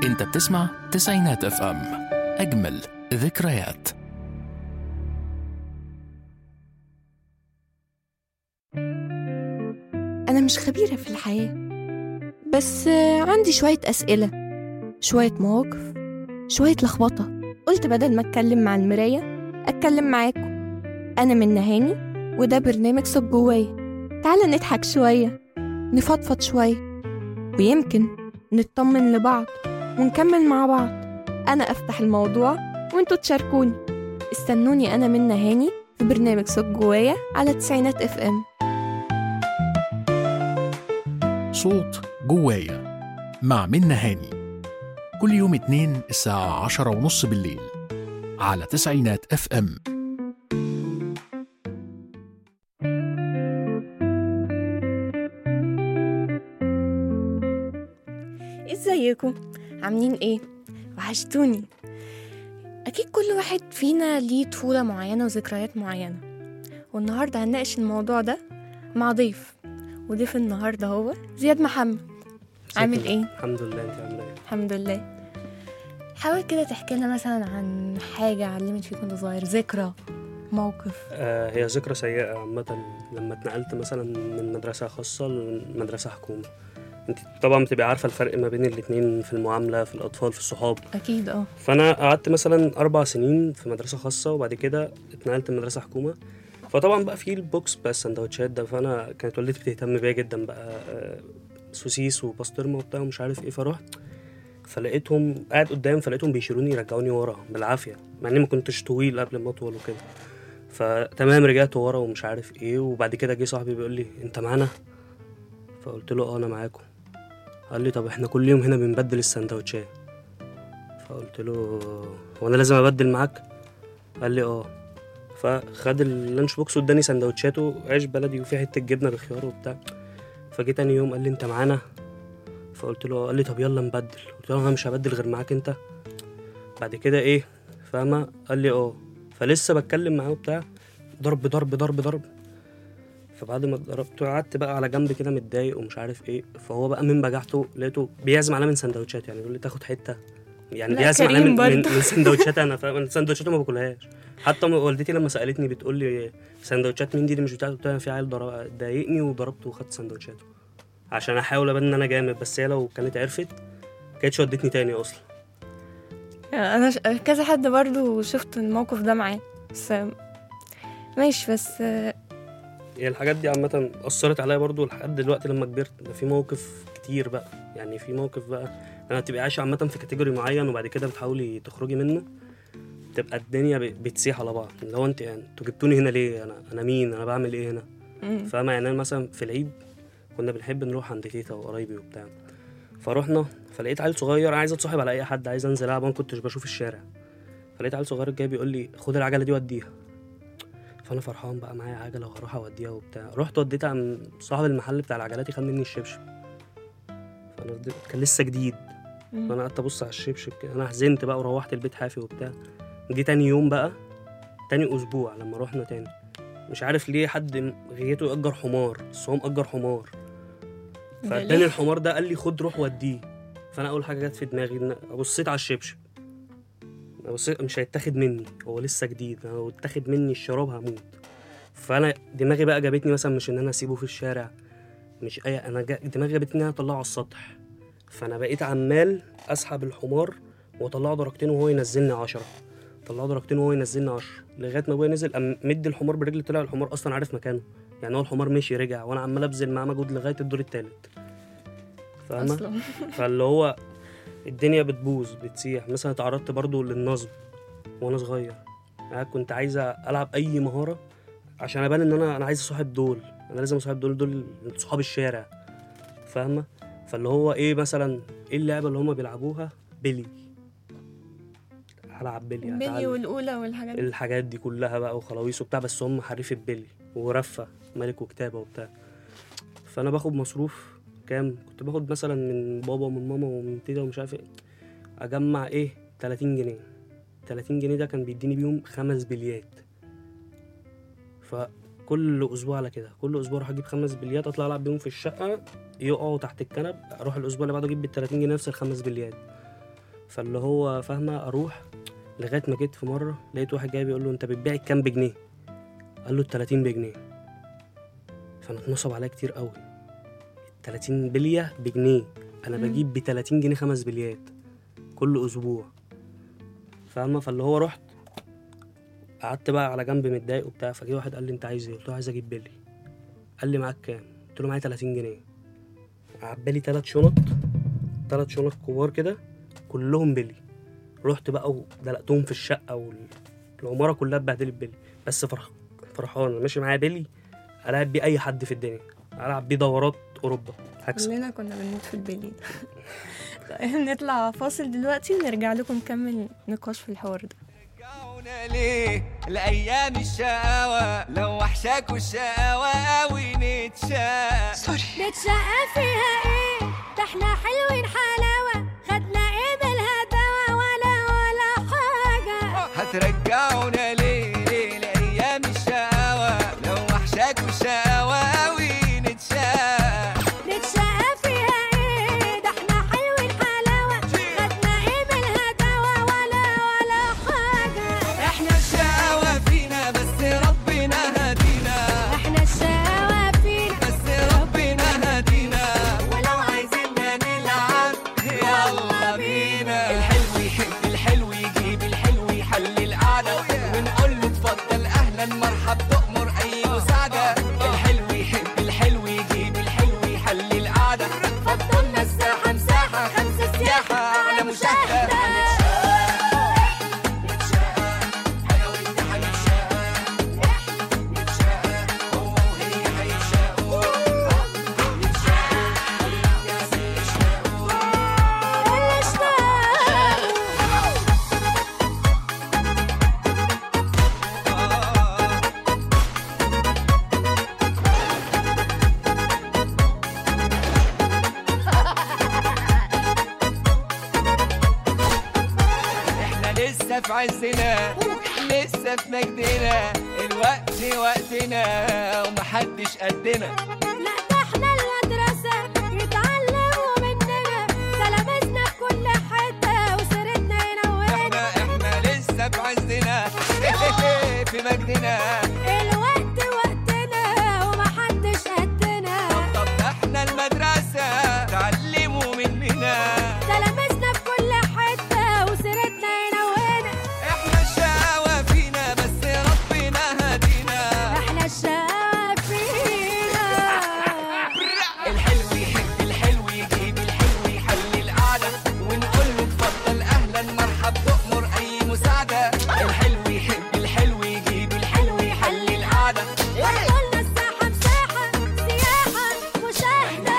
انت بتسمع تسعينات اف ام اجمل ذكريات أنا مش خبيرة في الحياة بس آه، عندي شوية أسئلة شوية مواقف شوية لخبطة قلت بدل ما أتكلم مع المراية أتكلم معاكم أنا من نهاني وده برنامج صب جوايا تعالى نضحك شوية نفضفض شوية ويمكن نطمن لبعض ونكمل مع بعض أنا أفتح الموضوع وانتوا تشاركوني استنوني أنا من نهاني في برنامج صب جوايا على تسعينات اف ام صوت جوايا مع منى هاني كل يوم اتنين الساعة عشرة ونص بالليل على تسعينات اف ام ازيكم عاملين ايه وحشتوني اكيد كل واحد فينا ليه طفولة معينة وذكريات معينة والنهاردة هنناقش الموضوع ده مع ضيف وضيف النهاردة هو زياد محمد عامل ازيك؟ ايه الحمد لله انت عامله ايه الحمد لله حاول كده تحكي لنا مثلا عن حاجة علمت فيك وانت صغير ذكرى موقف آه هي ذكرى سيئه عامه لما اتنقلت مثلا من مدرسه خاصه لمدرسه حكومه انت طبعا بتبقى عارفه الفرق ما بين الاتنين في المعامله في الاطفال في الصحاب اكيد اه فانا قعدت مثلا اربع سنين في مدرسه خاصه وبعد كده اتنقلت مدرسه حكومه فطبعا بقى في البوكس بقى السندوتشات ده فانا كانت والدتي بتهتم بيا جدا بقى آه، سوسيس وبسطرمه وبتاع ومش عارف ايه فرحت فلقيتهم قاعد قدام فلقيتهم بيشيلوني يرجعوني ورا بالعافيه مع اني ما كنتش طويل قبل ما اطول وكده فتمام رجعت ورا ومش عارف ايه وبعد كده جه صاحبي بيقول لي انت معانا فقلت له اه انا معاكم قال لي طب احنا كل يوم هنا بنبدل السندوتشات فقلت له هو انا لازم ابدل معاك قال لي اه فخد اللانش بوكس واداني سندوتشاته عيش بلدي وفيه حته جبنه بخيار وبتاع فجيت تاني يوم قال لي انت معانا فقلت له قال لي طب يلا نبدل قلت له انا مش هبدل غير معاك انت بعد كده ايه فاهمه قال لي اه فلسه بتكلم معاه وبتاع ضرب ضرب ضرب ضرب فبعد ما ضربته قعدت بقى على جنب كده متضايق ومش عارف ايه فهو بقى من بجاحته لقيته بيعزم عليا من سندوتشات يعني بيقول لي تاخد حته يعني لا، بيعزم عليا كريم من, من, برضه. من سندوتشات انا فاهم انا سندوتشات ما باكلهاش حتى م- والدتي لما سالتني بتقول لي سندوتشات مين دي دي مش بتاعتي قلت لها في عيل ضرب- ضايقني وضربته وخدت سندوتشاته عشان احاول ابان ان انا جامد بس هي لو كانت عرفت كانتش ودتني تاني اصلا انا ش... كذا حد برضو شفت الموقف ده معاه بس ماشي بس هي الحاجات دي عامة أثرت عليا برضو لحد دلوقتي لما كبرت ده في موقف كتير بقى يعني في موقف بقى أنا بتبقى عايشة عامة في كاتيجوري معين وبعد كده بتحاولي تخرجي منه تبقى الدنيا ب- بتسيح على بعض اللي هو انت يعني انتوا جبتوني هنا ليه انا انا مين انا بعمل ايه هنا مم. فاهمة يعني أنا مثلا في العيد كنا بنحب نروح عند تيتا وقرايبي وبتاع فروحنا فلقيت عيل صغير عايز اتصاحب على اي حد عايز انزل العب انا كنتش بشوف الشارع فلقيت عيل صغير جاي بيقول لي خد العجله دي وديها فانا فرحان بقى معايا عجله وهروح اوديها وبتاع رحت وديتها عن صاحب المحل بتاع العجلات خد مني الشبشب فانا وديت- كان لسه جديد مم. فانا قعدت ابص على الشبشب كده انا حزنت بقى وروحت البيت حافي وبتاع جه تاني يوم بقى تاني اسبوع لما رحنا تاني مش عارف ليه حد غيته يأجر حمار بس هو مأجر حمار ده فاداني ليه؟ الحمار ده قال لي خد روح وديه فانا اول حاجه جت في دماغي ان بصيت على الشبشب بصيت مش هيتاخد مني هو لسه جديد انا لو اتاخد مني الشراب هموت فانا دماغي بقى جابتني مثلا مش ان انا اسيبه في الشارع مش اي انا جا... دماغي جابتني ان انا اطلعه على السطح فانا بقيت عمال اسحب الحمار واطلعه درجتين وهو ينزلني عشرة طلعه درجتين وهو ينزلني عشرة لغايه ما ابويا نزل قام مدي الحمار برجلي طلع الحمار اصلا عارف مكانه يعني هو الحمار مشي رجع وانا عمال ابذل معاه مجهود لغايه الدور التالت فاهمه اصلا فاللي هو الدنيا بتبوظ بتسيح مثلا اتعرضت برضو للنصب وانا صغير انا كنت عايز العب اي مهاره عشان ابان ان انا انا عايز اصاحب دول انا لازم اصاحب دول دول صحاب الشارع فاهمه فاللي هو ايه مثلا ايه اللعبه اللي هما بيلعبوها بيلي هلعب بيلي بيلي هتعلم. والاولى والحاجات دي الحاجات دي كلها بقى وخلاويص وبتاع بس هم حريفة بيلي ورفة ملك وكتابة وبتاع فأنا باخد مصروف كام كنت باخد مثلا من بابا ومن ماما ومن تيتا ومش عارف ايه أجمع ايه 30 جنيه 30 جنيه ده كان بيديني بيهم خمس بليات فكل أسبوع على كده كل أسبوع أروح أجيب خمس بليات أطلع ألعب بيهم في الشقة يقعوا تحت الكنب أروح الأسبوع اللي بعده أجيب بال 30 جنيه نفس الخمس بليات فاللي هو فاهمه اروح لغايه ما جيت في مره لقيت واحد جاي بيقول له انت بتبيع كام بجنيه قال له ال 30 بجنيه فانا اتنصب عليا كتير قوي 30 بليه بجنيه انا مم. بجيب ب 30 جنيه خمس بليات كل اسبوع فاهمه فاللي هو رحت قعدت بقى على جنب متضايق وبتاع فجه واحد قال لي انت عايز ايه قلت له عايز اجيب بلي قال لي معاك كام قلت له معايا 30 جنيه عبالي تلات شنط تلات شنط كبار كده كلهم بلي رحت بقى ودلقتهم في الشقه والعماره كلها اتبهدلت بلي بس فرح فرحان ماشي معايا بلي العب بيه اي حد في الدنيا العب بيه دورات اوروبا هكسب كلنا كنا بنموت في البلي ده طيب نطلع فاصل دلوقتي ونرجع لكم نكمل نقاش في الحوار ده رجعونا ليه لايام الشقاوه لو وحشاكوا الشقاوه قوي نتشاق نتشقى فيها ايه ده احنا حلوين حلاوة خدنا ايه بالهداوة ولا ولا حاجة هترجعونا ليه ليه لايام الشقاوه لو وحشاكوا الشقاوه قوي نتشاق نتشقى فيها ايه ده احنا حلوين حلاوة خدنا ايه بالهداوة ولا ولا حاجة احنا الشقاوه فينا بس ربنا هدينا احنا الشقاوة فينا بس ربنا هدينا ولو عايزيننا نلعب يلا بينا الحلو يحب الحلو يجيب الحلو يحل القعدة ونقول له اتفضل اهلا مرحب تؤمر اي مساعدة الحلو يحب الحلو يجيب الحلو يحل القعدة فضلنا الساحة مساحة خمسة سياحة على مشاهدة احنا لسه في عزنا لسه في مجدنا الوقت وقتنا ومحدش قدنا لا ده احنا المدرسة يتعلموا مننا تلامذنا في كل حتة وسيرتنا ينورنا احنا احنا لسه في عزنا في مجدنا الوقت وقتنا ومحدش قدنا طب ده احنا المدرسة تعلموا مننا تلامذنا في كل حتة وسيرتنا ينورنا احنا الشقاوة فينا بس ربنا هدينا احنا الشقاوة فينا الحلو يحب الحلو يجيب الحلو يحل القعدة ونقول له اتفضل أهلا مرحب تؤمر أي مساعدة الحلو يحب الحلو يجيب الحلو يحل القعدة وصلنا الساحة مساحة سياحة مشاهدة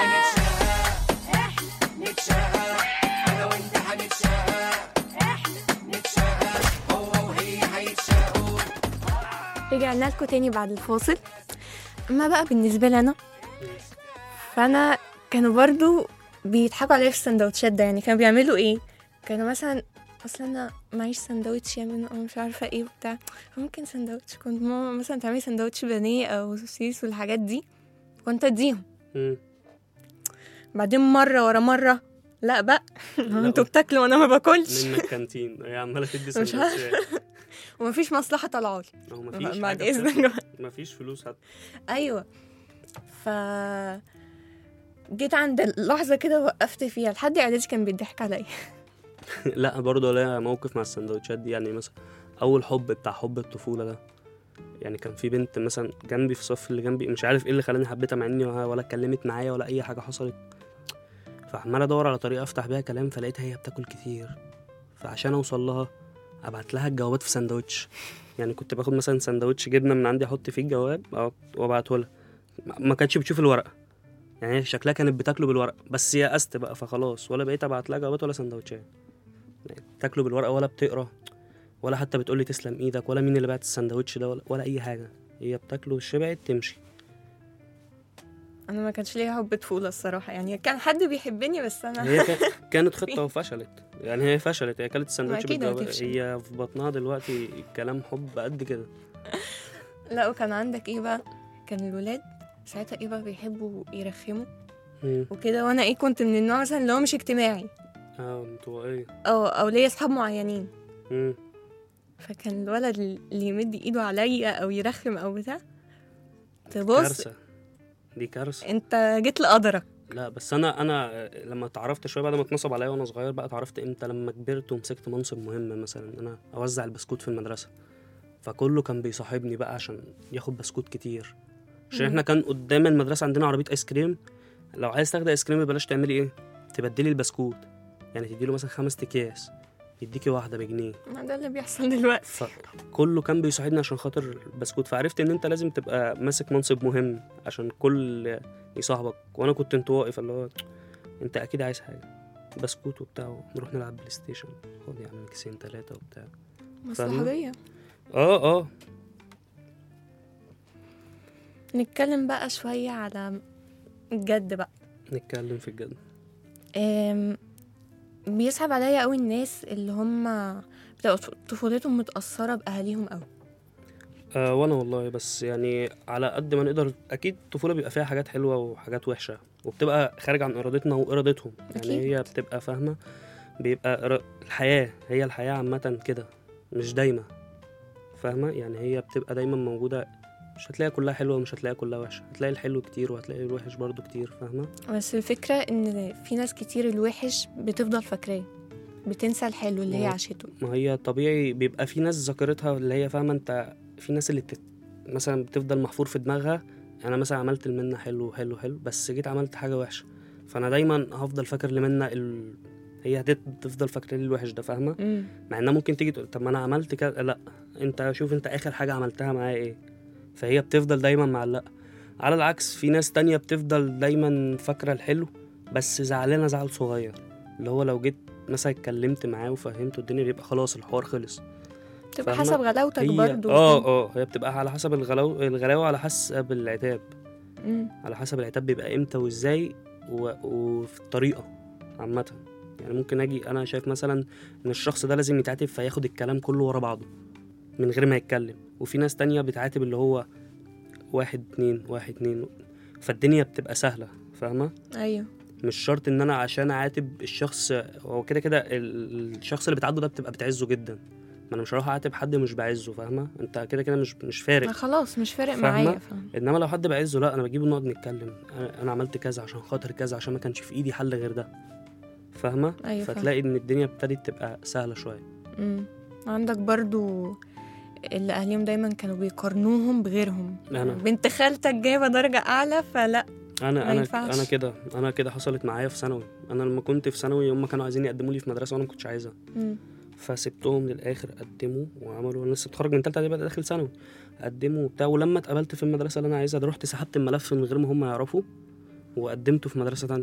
احنا نتشقى أنا وأنت هنتشقى احنا نتشقى هو وهي هيتشقوا رجعنا لكم تاني بعد الفاصل اما بقى بالنسبه لي انا فانا كانوا برضو بيضحكوا عليا في السندوتشات ده يعني كانوا بيعملوا ايه كانوا مثلا اصل انا معيش سندوتش يا من او مش عارفه ايه وبتاع ممكن سندوتش كنت ماما مثلا تعملي سندوتش بانيه او سوسيس والحاجات دي كنت اديهم مم. بعدين مره ورا مره لا بقى انتوا بتاكلوا وانا ما باكلش من الكانتين هي عماله تدي مش عارفة. سندوتشات ومفيش مصلحه طالعه لي هو مفيش بعد حاجة اذنك بتاكل. مفيش فلوس حتى ايوه ف جيت عند اللحظه كده وقفت فيها لحد اعدادي كان بيضحك عليا لا برضه ليا موقف مع السندوتشات دي يعني مثلا اول حب بتاع حب الطفوله ده يعني كان في بنت مثلا جنبي في الصف اللي جنبي مش عارف ايه اللي خلاني حبيتها مع اني ولا اتكلمت معايا ولا اي حاجه حصلت فعمال ادور على طريقه افتح بيها كلام فلقيتها هي بتاكل كتير فعشان اوصل لها ابعت لها الجوابات في سندوتش يعني كنت باخد مثلا سندوتش جبنه من عندي احط فيه الجواب أو- وابعته لها ما- ما كانتش بتشوف الورقه يعني هي شكلها كانت بتاكله بالورقه بس يأست بقى فخلاص ولا بقيت ابعت لها جوابات ولا سندوتشات يعني تاكله بالورقه ولا بتقرا ولا حتى بتقول لي تسلم ايدك ولا مين اللي بعت السندوتش ده ولا, ولا اي حاجه هي بتاكله شبعت تمشي انا ما كانش ليا حب طفوله الصراحه يعني كان حد بيحبني بس انا هي كا- كانت خطه وفشلت يعني هي فشلت هي كلت السندوتش أكيد بالجواب هتفشل. هي في بطنها دلوقتي كلام حب قد كده لا وكان عندك ايه بقى كان الولاد ساعتها ايه بقى بيحبوا يرخموا مم. وكده وانا ايه كنت من النوع مثلا اللي هو مش اجتماعي اه انطوائيه او او ليا اصحاب معينين مم. فكان الولد اللي يمد ايده عليا او يرخم او بتاع تبص كارثه دي كارثه انت جيت لقدرك لا بس انا انا لما اتعرفت شويه بعد ما اتنصب عليا وانا صغير بقى اتعرفت امتى لما كبرت ومسكت منصب مهم مثلا انا اوزع البسكوت في المدرسه فكله كان بيصاحبني بقى عشان ياخد بسكوت كتير عشان مم. احنا كان قدام المدرسه عندنا عربيه ايس كريم لو عايز تاخد ايس كريم بلاش تعملي ايه تبدلي البسكوت يعني تديله مثلا خمس اكياس يديكي واحده بجنيه ما ده اللي بيحصل دلوقتي فكله كان بيساعدني عشان خاطر البسكوت فعرفت ان انت لازم تبقى ماسك منصب مهم عشان كل يصاحبك وانا كنت انطوائي فاللي هو انت اكيد عايز حاجه بسكوت وبتاع نروح نلعب بلاي ستيشن خد يا عم كيسين ثلاثه وبتاع مصلحجية اه اه نتكلم بقى شوية على الجد بقى نتكلم في الجد أم، بيصعب عليا قوي الناس اللي هم بتبقى طفولتهم متأثرة بأهاليهم قوي آه وانا والله بس يعني على قد ما نقدر اكيد الطفوله بيبقى فيها حاجات حلوه وحاجات وحشه وبتبقى خارج عن ارادتنا وارادتهم يعني أكيد. هي بتبقى فاهمه بيبقى إرا- الحياه هي الحياه عامه كده مش دايما فاهمه يعني هي بتبقى دايما موجوده مش هتلاقيها كلها حلوه ومش هتلاقيها كلها وحشه هتلاقي الحلو كتير وهتلاقي الوحش برضو كتير فاهمه بس الفكرة إن في ناس كتير الوحش بتفضل فاكراه بتنسى الحلو اللي هي مم. عاشته ما هي طبيعي بيبقى في ناس ذاكرتها اللي هي فاهمه انت في ناس اللي بتت... مثلا بتفضل محفور في دماغها انا مثلا عملت المنة حلو حلو حلو بس جيت عملت حاجه وحشه فانا دايما هفضل فاكر لمنة ال... هي هتفضل فاكره لي الوحش ده فاهمه مم. مع انها ممكن تيجي تقول طب ما انا عملت كده لا انت شوف انت اخر حاجه عملتها معايا ايه فهي بتفضل دايما معلقه على العكس في ناس تانية بتفضل دايما فاكره الحلو بس زعلانه زعل صغير اللي هو لو جيت مثلا اتكلمت معاه وفهمته الدنيا بيبقى خلاص الحوار خلص تبقى فاهمة؟ حسب غلاوتك هي برضو اه اه هي بتبقى على حسب الغلاو الغلاوه على حسب العتاب مم. على حسب العتاب بيبقى امتى وازاي و... وفي الطريقه عامه يعني ممكن اجي انا شايف مثلا ان الشخص ده لازم يتعاتب فياخد الكلام كله ورا بعضه من غير ما يتكلم وفي ناس تانية بتعاتب اللي هو واحد اتنين واحد اتنين فالدنيا بتبقى سهله فاهمه أيوه مش شرط ان انا عشان اعاتب الشخص هو كده كده ال- الشخص اللي بتعاتبه ده بتبقى بتعزه جدا ما انا مش هروح اعاتب حد مش بعزه فاهمه انت كده كده مش مش فارق ما خلاص مش فارق فاهمة؟ معايا فاهم انما لو حد بعزه لا انا بجيبه نقعد نتكلم انا أنا عملت كذا عشان خاطر كذا عشان ما كانش في ايدي حل غير ده فاهمه أيوه فاهم. فتلاقي ان الدنيا ابتدت تبقى سهله شويه مم. عندك برضو اللي أهليهم دايما كانوا بيقارنوهم بغيرهم أنا. بنت خالتك جايبة درجة أعلى فلا انا ما انا ينفعش. انا كده انا كده حصلت معايا في ثانوي انا لما كنت في ثانوي هم كانوا عايزين يقدموا لي في مدرسه وانا ما كنتش عايزها مم. فسبتهم للاخر قدموا وعملوا انا لسه اتخرج من ثالثه اعدادي بقى داخل ثانوي قدموا وبتاع ولما اتقبلت في المدرسه اللي انا عايزها ده رحت سحبت الملف من غير ما هم يعرفوا وقدمته في مدرسه تانية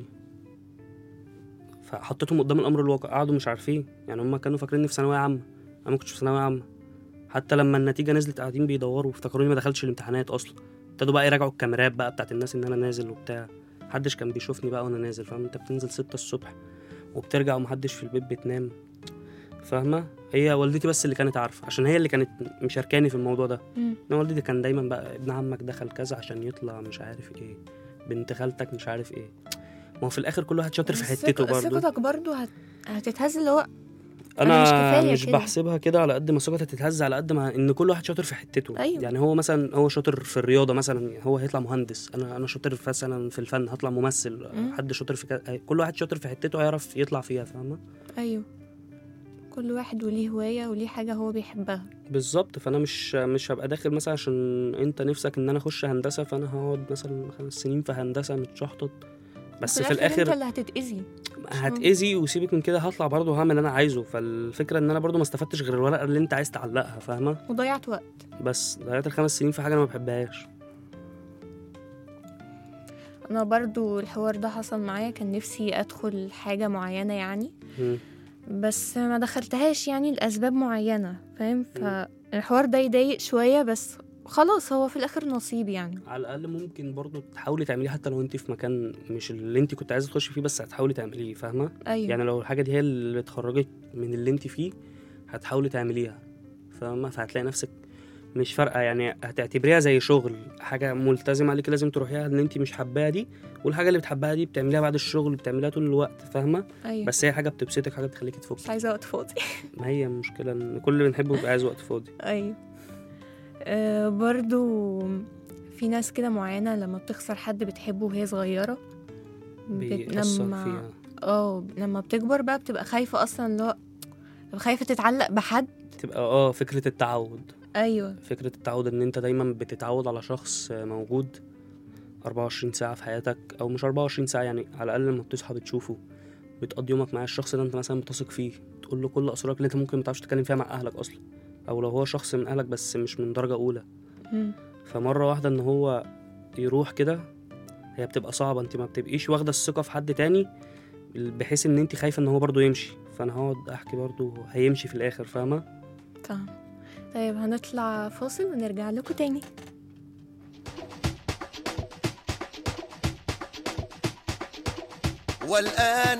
فحطيتهم قدام الامر الواقع قعدوا مش عارفين يعني هم كانوا فاكريني في ثانويه عامه انا ما كنتش في ثانويه عامه حتى لما النتيجه نزلت قاعدين بيدوروا افتكروني ما دخلتش الامتحانات اصلا ابتدوا بقى يراجعوا الكاميرات بقى بتاعت الناس ان انا نازل وبتاع محدش كان بيشوفني بقى وانا نازل فاهم انت بتنزل ستة الصبح وبترجع ومحدش في البيت بتنام فاهمه هي والدتي بس اللي كانت عارفه عشان هي اللي كانت مشاركاني في الموضوع ده مم. انا والدتي كان دايما بقى ابن عمك دخل كذا عشان يطلع مش عارف ايه بنت خالتك مش عارف ايه ما هو في الاخر كل واحد شاطر في بس حتته ثق- برضه ثقتك برضو هت... هتتهز اللي هو أنا مش انا كفاية مش كده. بحسبها كده على قد ما ثقتها تتهز على قد ما ان كل واحد شاطر في حتته أيوة. يعني هو مثلا هو شاطر في الرياضه مثلا هو هيطلع مهندس انا انا شاطر في مثلا في الفن هطلع ممثل مم. حد شاطر في كده كل واحد شاطر في حتته هيعرف يطلع فيها فاهمه أيوه كل واحد وليه هواية وليه حاجة هو بيحبها بالظبط فانا مش مش هبقى داخل مثلا عشان انت نفسك ان انا اخش هندسه فانا هقعد مثلا خمس سنين في هندسه متشحطط بس في انت الاخر اللي هتتأذي هتأذي وسيبك من كده هطلع برضه هعمل اللي انا عايزه فالفكره ان انا برضه ما استفدتش غير الورقه اللي انت عايز تعلقها فاهمه وضيعت وقت بس ضيعت الخمس سنين في حاجه انا ما بحبهاش انا برضو الحوار ده حصل معايا كان نفسي ادخل حاجة معينة يعني مم. بس ما دخلتهاش يعني لأسباب معينة فاهم فالحوار ده يضايق شوية بس خلاص هو في الآخر نصيب يعني على الاقل ممكن برضه تحاولي تعمليه حتى لو انت في مكان مش اللي انت كنت عايزه تخشي فيه بس هتحاولي تعمليه فاهمه أيوه يعني لو الحاجه دي هي اللي تخرجك من اللي انت فيه هتحاولي تعمليها فاهمه فهتلاقي نفسك مش فارقه يعني هتعتبريها زي شغل حاجه ملتزم عليك لازم تروحيها ان انت مش حباها دي والحاجه اللي بتحبها دي بتعمليها بعد الشغل بتعمليها طول الوقت فاهمه ايوه بس هي حاجه بتبسطك حاجه بتخليكي مش تفك عايزه وقت فاضي ما هي المشكله ان كل اللي بنحبه بيبقى عايز وقت فاضي ايوه آه برضو في ناس كده معينة لما بتخسر حد بتحبه وهي صغيرة بيأثر لما فيها اه لما بتكبر بقى بتبقى خايفة اصلا اللي هو بتبقى خايفة تتعلق بحد تبقى اه فكره التعود ايوه فكرة التعود ان انت دايما بتتعود على شخص موجود 24 ساعة في حياتك او مش 24 ساعة يعني على الاقل لما بتصحى بتشوفه بتقضي يومك مع الشخص ده انت مثلا بتثق فيه تقول له كل اسرارك اللي انت ممكن متعرفش تتكلم فيها مع اهلك اصلا او لو هو شخص من اهلك بس مش من درجة اولى مم. فمرة واحدة ان هو يروح كده هي بتبقى صعبة انت ما بتبقيش واخدة الثقة في حد تاني بحيث ان انت خايفة ان هو برضو يمشي فانا هقعد احكي برضو هيمشي في الاخر فاهمة فاهم طيب هنطلع فاصل ونرجع لكم تاني والآن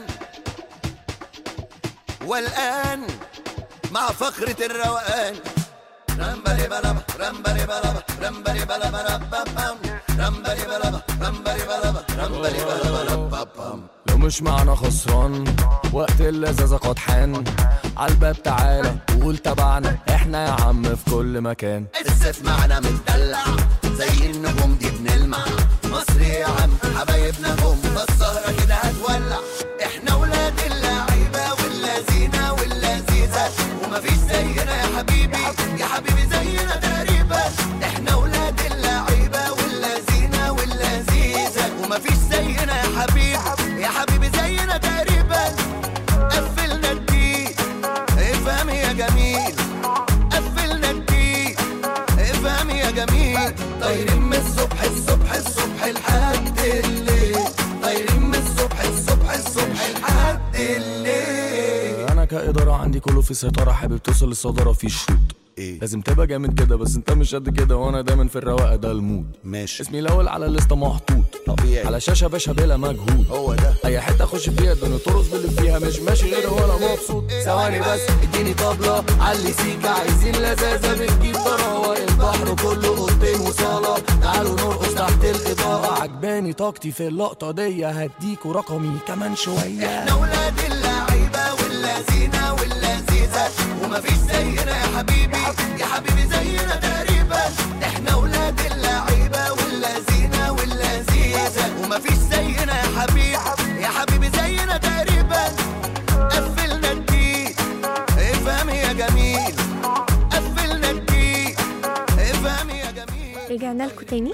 والآن مع فقرة الروقان رمبري بلبا رمبري بلبا رمبري بلبا ربابام رمبري بلبا رمبري بلبا رمبري بلبا ربابام لو مش معنا خسران وقت اللذاذة قد حان عالباب تعالى وقول تبعنا احنا يا عم في كل مكان السيف معنا متدلع زي النجوم دي بنلمع مصر يا عم حبايبنا جم فالسهرة كده هتولع احنا ولاد اللعيبة واللذينة واللذيذة ومفيش زينا يا حبيبي يا حبيبي زينا تقريبا احنا ولاد اللعيبة واللذينة واللذيذة ومفيش زينا يا حبيبي يا حبيبي زينا تقريبا قفلنا الدين افهم يا جميل قفلنا الدين افهم يا جميل طايرين من الصبح الصبح الصبح لحد الليل طايرين من الصبح الصبح الصبح لحد الليل انا كإدارة عندي كله في سيطرة حابب توصل للصدارة في شروط ايه لازم تبقى جامد كده بس انت مش قد كده وانا دايما في الرواقة ده المود ماشي اسمي الاول على الليسته محطوط طبيعي على شاشة باشا بلا مجهود هو ده اي حته اخش فيها الدنيا ترقص باللي فيها مش ماشي غير وانا مبسوط ثواني بس اديني طبله علي سيكا عايزين لذاذه بتجيب طراوه البحر كله اوضتين وصاله تعالوا نرقص تحت الاضاءه عجباني طاقتي في اللقطه دي هديكوا رقمي كمان شويه احنا ولاد اللعيبه واللذينه واللذيذه ومفيش زينا يا حبيبي يا حبيبي زينا تقريبا احنا ولاد اللعيبه واللذينه واللذيذه ومفيش زينا يا حبيبي يا حبيبي زينا تقريبا قفلنا الدين افهم يا جميل قفلنا الدين افهم يا جميل رجعنا لكم تاني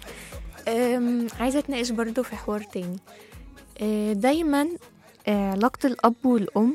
أم، عايزة اتناقش برضو في حوار تاني أه، دايما أه، علاقة الأب والأم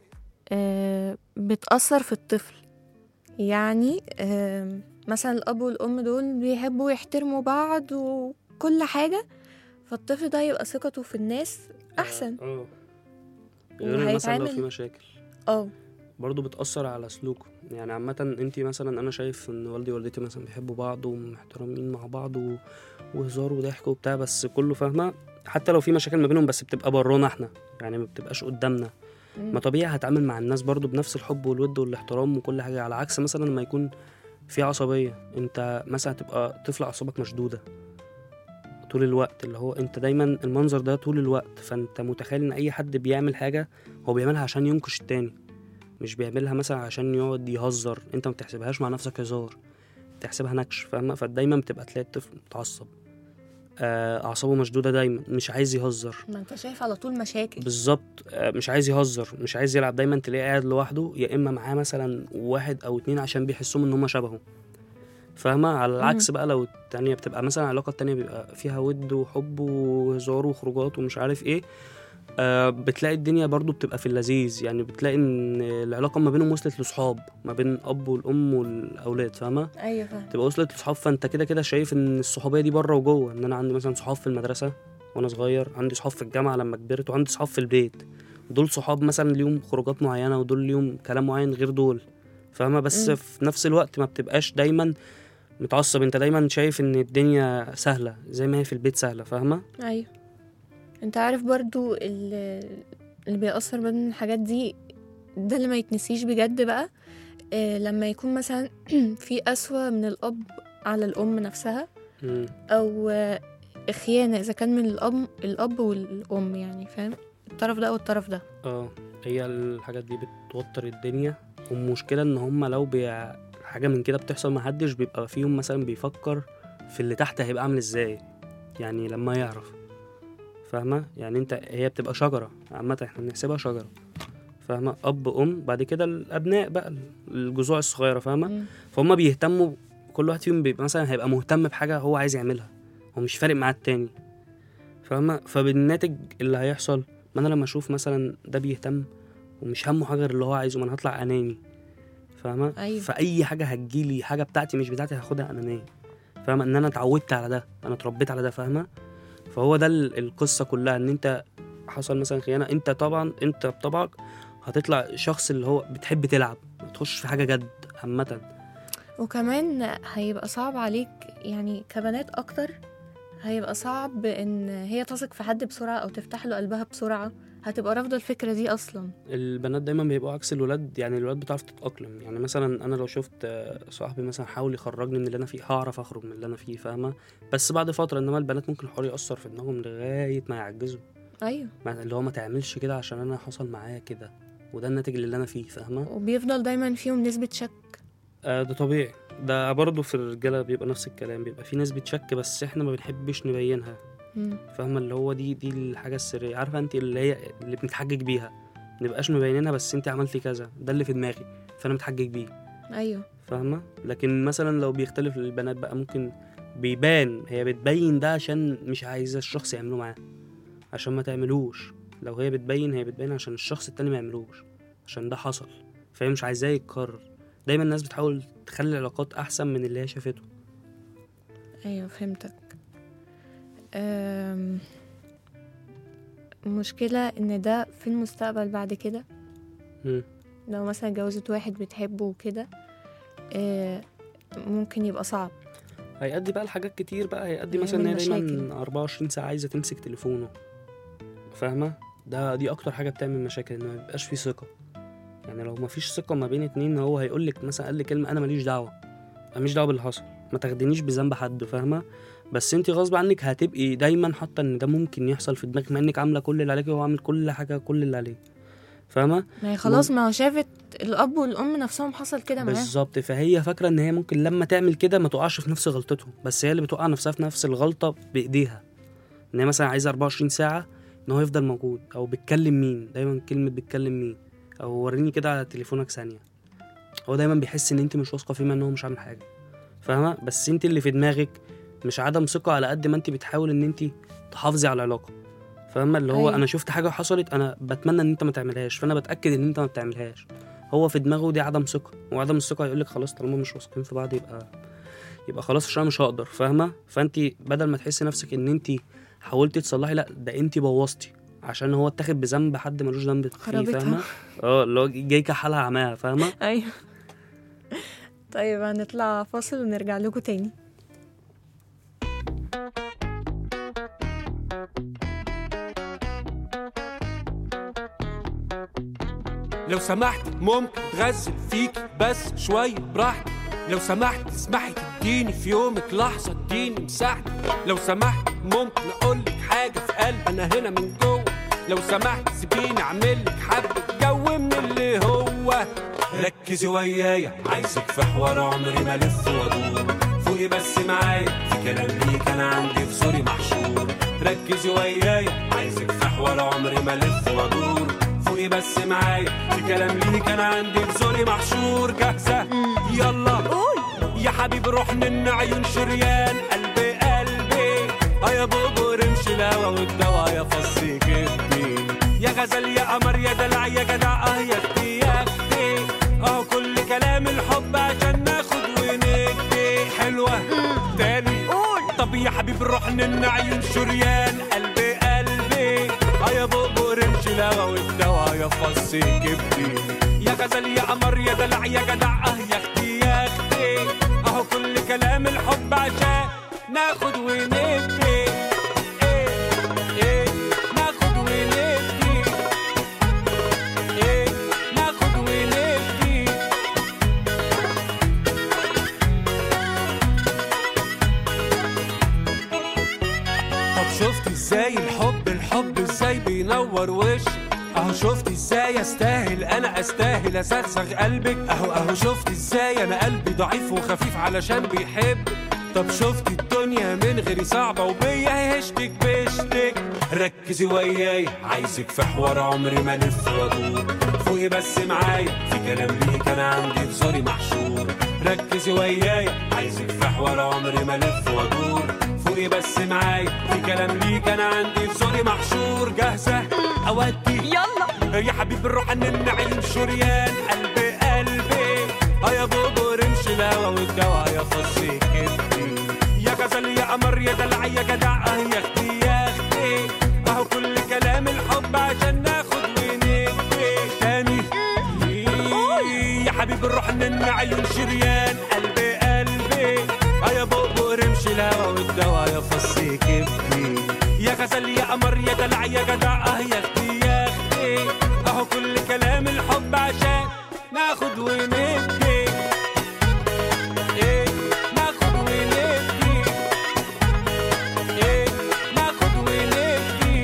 أه، بتأثر في الطفل يعني أم، مثلا الأب والأم دول بيحبوا يحترموا بعض وكل حاجة فالطفل ده يبقى ثقته في الناس أحسن اه غير مثلا لو في وهيتعامل- مشاكل اه برضه بتأثر على سلوكه يعني عامة انت مثلا انا شايف ان والدي ووالدتي مثلا بيحبوا بعض ومحترمين مع بعض و... وهزار وضحك وبتاع بس كله فاهمة حتى لو في مشاكل ما بينهم بس بتبقى برانا احنا يعني ما بتبقاش قدامنا ما طبيعي هتعامل مع الناس برضه بنفس الحب والود والاحترام وكل حاجة على عكس مثلا لما يكون في عصبية انت مثلا هتبقى طفل اعصابك مشدودة طول الوقت اللي هو انت دايما المنظر ده طول الوقت فانت متخيل ان اي حد بيعمل حاجة هو بيعملها عشان ينكش التاني مش بيعملها مثلا عشان يقعد يهزر انت ما بتحسبهاش مع نفسك هزار بتحسبها نكش فاهمة فدايما بتبقى تلاقي الطفل متعصب آه، اعصابه مشدودة دايما مش عايز يهزر ما انت شايف على طول مشاكل بالظبط آه، مش عايز يهزر مش عايز يلعب دايما تلاقيه قاعد لوحده يا اما معاه مثلا واحد او اتنين عشان بيحسهم ان هم شبهه فاهمة على العكس بقى لو التانية بتبقى مثلا العلاقة التانية بيبقى فيها ود وحب وهزار وخروجات ومش عارف ايه آه بتلاقي الدنيا برضو بتبقى في اللذيذ يعني بتلاقي ان العلاقة ما بينهم وصلت لصحاب ما بين الأب والأم والأولاد فاهمة ايوه فاهم تبقى وصلت لصحاب فانت كده كده شايف ان الصحوبيه دي بره وجوه ان انا عندي مثلا صحاب في المدرسه وانا صغير عندي صحاب في الجامعه لما كبرت وعندي صحاب في البيت دول صحاب مثلا ليهم خروجات معينه ودول ليهم كلام معين غير دول فاهمه بس مم. في نفس الوقت ما بتبقاش دايما متعصب انت دايما شايف ان الدنيا سهله زي ما هي في البيت سهله فاهمه ايوه انت عارف برضو ال- اللي بيأثر من الحاجات دي ده اللي ما يتنسيش بجد بقى آه، لما يكون مثلا في قسوة من الأب على الأم نفسها مم. أو آه، خيانة إذا كان من الأب الأب والأم يعني فاهم الطرف ده أو الطرف ده اه هي الحاجات دي بتوتر الدنيا والمشكلة ان هما لو بيع حاجة من كده بتحصل محدش بيبقى فيهم مثلا بيفكر في اللي تحت هيبقى عامل ازاي يعني لما يعرف فاهمة يعني انت هي بتبقى شجرة عامة احنا بنحسبها شجرة فاهمة أب أم بعد كده الأبناء بقى الجذوع الصغيرة فاهمة مم. فهم بيهتموا كل واحد فيهم بيبقى مثلا هيبقى مهتم بحاجة هو عايز يعملها هو مش فارق معاه التاني فاهمة فبالناتج اللي هيحصل ما أنا لما أشوف مثلا ده بيهتم ومش همه حاجة غير اللي هو عايزه ما أنا هطلع أناني فاهمة أيوة. فأي حاجة هتجيلي حاجة بتاعتي مش بتاعتي هاخدها أنانية فاهمة إن أنا اتعودت على ده أنا اتربيت على ده فاهمة فهو ده ال- القصة كلها إن أنت حصل مثلا خيانة أنت طبعا أنت بطبعك هتطلع شخص اللي هو بتحب تلعب ما تخش في حاجة جد عامة وكمان هيبقى صعب عليك يعني كبنات أكتر هيبقى صعب إن هي تثق في حد بسرعة أو تفتح له قلبها بسرعة هتبقى رافضة الفكرة دي أصلا البنات دايما بيبقوا عكس الولاد يعني الولاد بتعرف تتأقلم يعني مثلا انا لو شفت آه، صاحبي مثلا حاول يخرجني من اللي انا فيه هعرف اخرج من اللي انا فيه فاهمه بس بعد فتره انما البنات ممكن الحوار ياثر في دماغهم لغايه ما يعجزوا أيوة ما- اللي هو ما تعملش كده عشان انا حصل معايا كده وده الناتج اللي انا فيه فاهمه وبيفضل دايما فيهم نسبة شك آه ده طبيعي ده برضه في الرجاله بيبقى نفس الكلام بيبقى في ناس بتشك بس احنا ما بنحبش نبينها مم. فاهمه اللي هو دي دي الحاجه السريه عارفه انت اللي هي اللي بنتحجج بيها منبقاش مبينينها بس انت عملتي كذا ده اللي في دماغي فانا متحجج بيه أيوة فاهمة لكن مثلا لو بيختلف البنات بقى ممكن بيبان هي بتبين ده عشان مش عايزة الشخص يعمله معاه عشان ما تعملوش لو هي بتبين هي بتبين عشان الشخص التاني ما يعملوش عشان ده حصل فهي مش عايزاه يتكرر دايما الناس بتحاول تخلي العلاقات احسن من اللي هي شافته أيوة فهمتك أم... المشكلة إن ده في المستقبل بعد كده مم. لو مثلا اتجوزت واحد بتحبه وكده آه، ممكن يبقى صعب هيأدي بقى لحاجات كتير بقى هيأدي هيعمل مثلا ان هي مشاكل. دايما 24 ساعة عايزة تمسك تليفونه فاهمة ده دي اكتر حاجة بتعمل مشاكل ان ما بيبقاش في ثقة يعني لو ما فيش ثقة ما بين اتنين هو هيقول لك مثلا قال لي كلمة انا ماليش دعوة انا ماليش دعوة باللي حصل ما تاخدنيش بذنب حد فاهمة بس انت غصب عنك هتبقي دايما حاطة ان ده ممكن يحصل في دماغك مع انك عاملة كل اللي عليك وهو عامل كل حاجة كل اللي عليه فاهمة ما هي خلاص ما هو شافت الأب والأم نفسهم حصل كده معاهم بالظبط فهي فاكره ان هي ممكن لما تعمل كده ما تقعش في نفس غلطتهم بس هي اللي بتوقع نفسها في نفس الغلطه بايديها ان هي مثلا عايزه 24 ساعه ان هو يفضل موجود او بيتكلم مين دايما كلمه بيتكلم مين او وريني كده على تليفونك ثانيه هو دايما بيحس ان انت مش واثقه فيه مع ان هو مش عامل حاجه فاهمه بس انت اللي في دماغك مش عدم ثقه على قد ما انت بتحاول ان انت تحافظي على العلاقه فاهمه اللي هو أيوة. أيوة. انا شفت حاجه حصلت انا بتمنى ان انت ما تعملهاش فانا بتاكد ان انت ما بتعملهاش هو في دماغه دي عدم ثقه وعدم الثقه هيقول لك خلاص طالما مش واثقين في بعض يبقى يبقى خلاص عشان أنا مش هقدر فاهمه فانت بدل ما تحسي نفسك ان انت حاولتي تصلحي لا ده انت بوظتي عشان هو اتاخد بذنب حد ملوش ذنب فيه خربتها. فاهمه اه اللي هو جاي كحالها عماها فاهمه أيوة طيب هنطلع فاصل ونرجع لكم تاني لو سمحت ممكن غزل فيك بس شوية براحتك لو سمحت تسمحي تديني في يومك لحظة اديني مساحتك لو سمحت ممكن اقولك حاجة في قلبي انا هنا من جوه لو سمحت سيبيني اعملك حبة جو من اللي هو ركزي ويايا عايزك في حوار عمري ما الف وادور فوقي بس معايا في كلام ليك انا عندي في زوري محشور ركزي ويايا عايزك في حوار عمري ما الف وادور فوقي بس معايا في كلام ليك انا عندي في زوري محشور جاهزه يلا قول يا حبيبي روح من عيون شريان قلبي قلبي اه يا بوبو رمش الهوا والدوا يا فصي جبني يا غزل يا قمر يا دلع يا جدع اه يا اختي يا اختي اه كل كلام الحب عشان ناخد وندي حلوه تاني قول طب يا حبيبي روح من عيون شريان قلبي قلبي اه يا بوبو رمش الهوا والدوا يا فصي جبني يا غزل يا قمر يا دلع يا جدع اه يا اختي يا اختي اهو كل كلام الحب عشان ناخد وندي إيه إيه ناخد وندي إيه ناخد وندي منور وش اهو شفت ازاي استاهل انا استاهل اسغسغ قلبك اهو اهو شفت ازاي انا قلبي ضعيف وخفيف علشان بيحب طب شفت الدنيا من غيري صعبة وبيا هشتك بشتك ركزي وياي عايزك في حوار عمري ما الف وادور فوقي بس معايا في كلام ليك انا عندي في زوري محشور ركزي وياي عايزك في حوار عمري ما الف وادور فوقي بس معايا في كلام ليك انا عندي في زوري محشور جاهزة اودي يلا يا حبيب الروح ان النعيم شريان قلبي قلبي اه يا بوبو رمش الهوا والدوا يا فصي كبدي يا غزل يا قمر يا دلع يا جدع اه يا اختي يا اختي اهو كل كلام الحب عشان ناخد وندي تاني يا حبيب الروح ان النعيم شريان قلبي قلبي اه يا بوبو رمش الهوا والدوا يا فصي كبدي يا غزل يا قمر يا دلع يا جدع اه يا اختي يا اختي اهو كل كلام الحب عشان ناخد وندي إيه، ناخد وندي إيه، ناخد وندي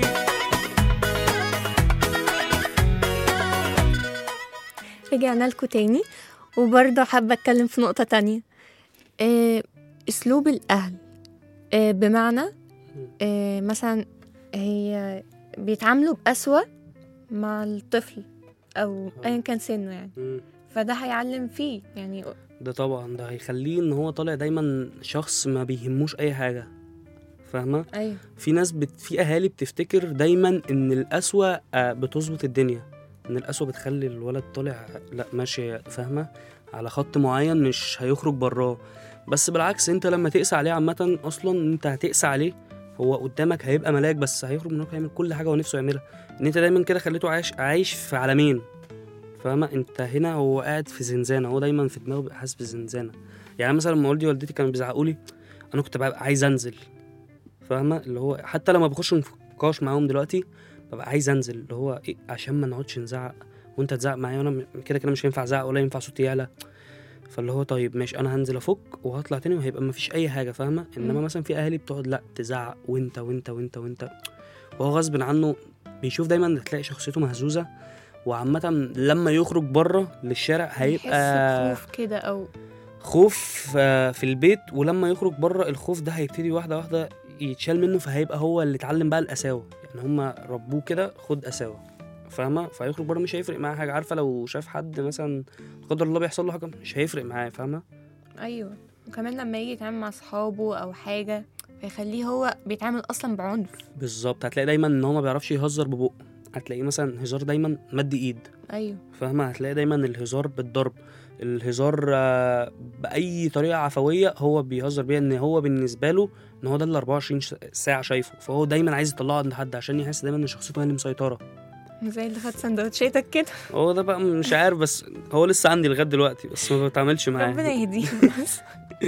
رجعنا لكم تاني وبرضه حابة أتكلم في نقطة تانية آه، أسلوب الأهل آه، بمعنى آه، مثلا هي بيتعاملوا بأسوأ مع الطفل أو أيا كان سنه يعني مم. فده هيعلم فيه يعني ده طبعا ده هيخليه ان هو طالع دايما شخص ما بيهموش اي حاجه فاهمه أيوه في ناس بت... في اهالي بتفتكر دايما ان القسوه آه، بتظبط الدنيا ان القسوه بتخلي الولد طالع لا ماشي فاهمه على خط معين مش هيخرج براه بس بالعكس انت لما تقسى عليه عامه اصلا انت هتقسى عليه هو قدامك هيبقى ملاك بس هيخرج من هناك هيعمل كل حاجه هو نفسه يعملها ان انت دايما كده خليته عايش عايش في عالمين فاهمه انت هنا هو قاعد في زنزانه هو دايما في دماغه بيبقى حاسس بالزنزانه يعني مثلا لما والدي ووالدتي كانوا بيزعقوا لي انا كنت ببقى عايز انزل فاهمه اللي هو حتى لما بخش نقاش معاهم دلوقتي ببقى عايز انزل اللي هو إيه عشان ما نقعدش نزعق وانت تزعق معايا وانا م- كده كده مش هينفع ازعق ولا ينفع صوتي يعلى فاللي هو طيب ماشي انا هنزل افك وهطلع تاني وهيبقى مفيش اي حاجه فاهمه انما مم. مثلا في اهالي بتقعد لا تزعق وانت وانت وانت وانت وهو غصب عنه بيشوف دايما تلاقي شخصيته مهزوزه وعامة لما يخرج بره للشارع بيحس هيبقى بخوف كده أو خوف آه، في البيت ولما يخرج بره الخوف ده هيبتدي واحده واحده يتشال منه فهيبقى هو اللي اتعلم بقى القساوه يعني هما ربوه كده خد قساوه فاهمه فهيخرج بره مش هيفرق معاه حاجه عارفه لو شاف حد مثلا لا قدر الله بيحصل له حاجه مش هيفرق معاه فاهمه أيوه وكمان لما يجي يتعامل مع أصحابه أو حاجة فيخليه هو بيتعامل أصلا بعنف بالظبط هتلاقي دايما ان هو ما بيعرفش يهزر ببقه هتلاقيه مثلا هزار دايما مد ايد أيوه فاهمه هتلاقي دايما الهزار بالضرب الهزار آه، باي طريقه عفويه هو بيهزر بيها ان هو بالنسبه له ان هو ده اللي 24 ش- ساعه شايفه فهو دايما عايز يطلعه عند حد عشان يحس دايما ان شخصيته هي اللي مسيطره زي اللي خد سندوتشاتك كده هو ده بقى مش عارف بس هو لسه عندي لغايه دلوقتي بس ما بتعاملش ربنا معاه يهديه بس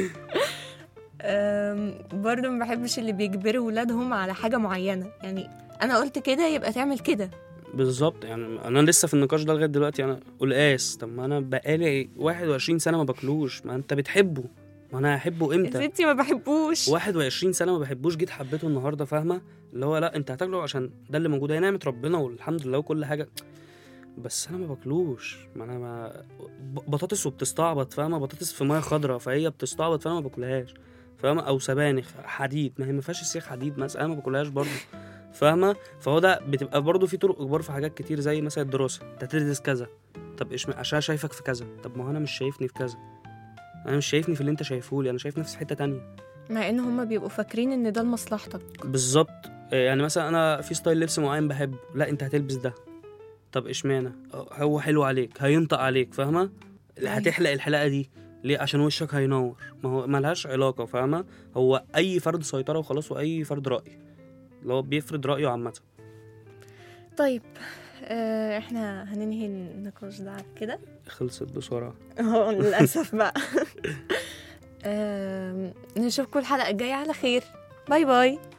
أم، برضه ما بحبش اللي بيجبروا ولادهم على حاجة معينة يعني أنا قلت كده يبقى تعمل كده بالظبط يعني انا لسه في النقاش ده لغايه دلوقتي انا قلقاس طب ما انا بقالي 21 سنه ما باكلوش ما انت بتحبه ما انا هحبه يا امتى ستي ما بحبوش 21 سنه ما بحبوش جيت حبيته النهارده فاهمه اللي هو لا انت هتاكله عشان ده اللي موجود هي نعمه ربنا والحمد لله وكل حاجه بس انا ما باكلوش ما انا ما ب- بطاطس وبتستعبط فاهمه بطاطس في ميه خضراء فهي بتستعبط فانا ما باكلهاش فاهمه او سبانخ حديد ما هي ما فيهاش السيخ حديد مثلا انا ما باكلهاش برضه فاهمه فهو ده بتبقى برضه في طرق اجبار في حاجات كتير زي مثلا الدراسه انت هتدرس كذا طب ايش عشان شايفك في كذا طب ما هو انا مش شايفني في كذا انا مش شايفني في اللي انت شايفه لي انا شايف نفسي في حته تانية مع ان هما بيبقوا فاكرين ان ده لمصلحتك بالظبط يعني مثلا انا في ستايل لبس معين بحبه لا انت هتلبس ده طب اشمعنى هو حلو عليك هينطق عليك فاهمه أيوة. هتحلق الحلاقه دي ليه عشان وشك هينور ما هو ملهاش علاقه فاهمه هو اي فرد سيطره وخلاص واي فرد راي اللي هو بيفرض رايه عامه طيب آه احنا هننهي النقاش ده على كده خلصت بسرعه اه للاسف بقى آم، نشوفكم الحلقه الجايه على خير باي باي